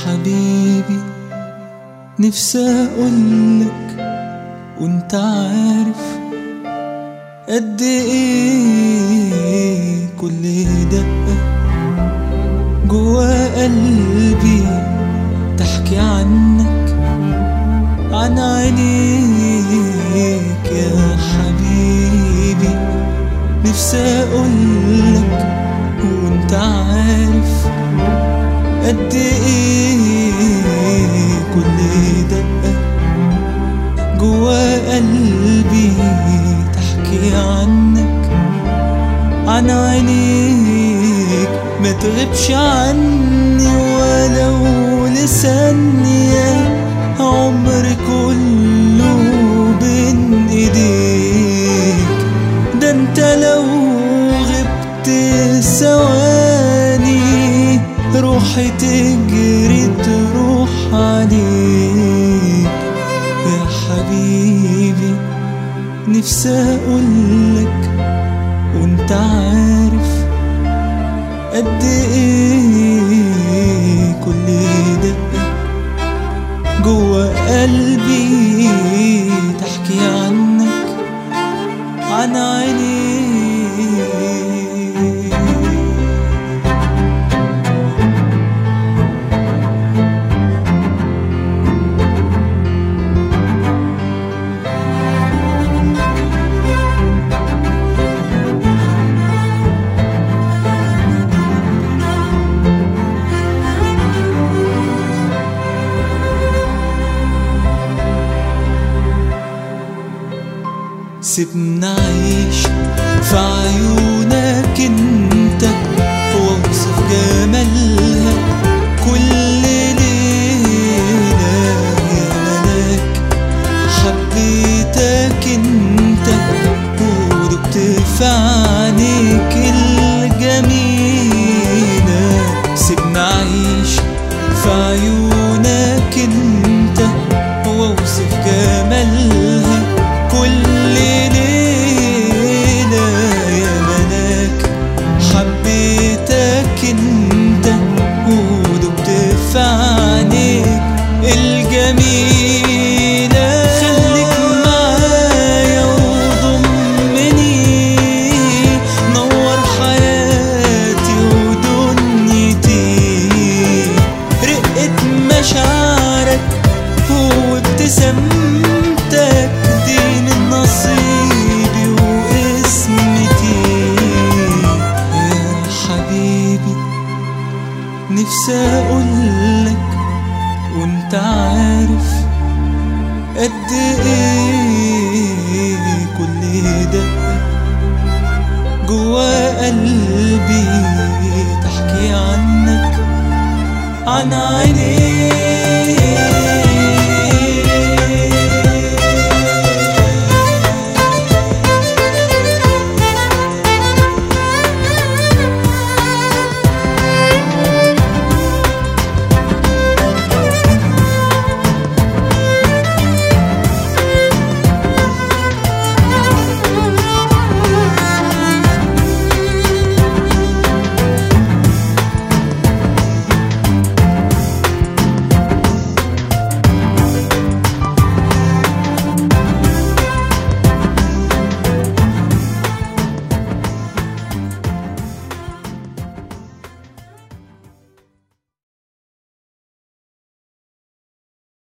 حبيبي نفسي اقولك وانت عارف قد ايه كل دقة جوا قلبي تحكي عنك عن عينيك يا حبيبي نفسي اقولك وانت عارف قد ايه كل دقة جوا قلبي تحكي عنك عن عينيك ما تغيبش عني ولو لثانية عمري كله بين ايديك ده انت لو غبت ثواني روحي تجري تروح عليك يا حبيبي نفسي اقولك وانت عارف قد ايه كل دقة جوا قلبي تحكي عنك عن عينيك سيبنا عيش في عيونك انت واوصف جمالها كل ليلة يا ملاك حبيتك انت ودقت في عينيك الجميلة سيبنا عيش في عيونك انت واوصف جمالها كل ليلة يا ملاك حبيتك انت ودقت في عينيك الجميلة خليك معايا وضمني نور حياتي ودنيتي رقة مشاعرك وابتسامتك دي من نصيبي واسمتي يا حبيبي نفسي اقولك وانت عارف قد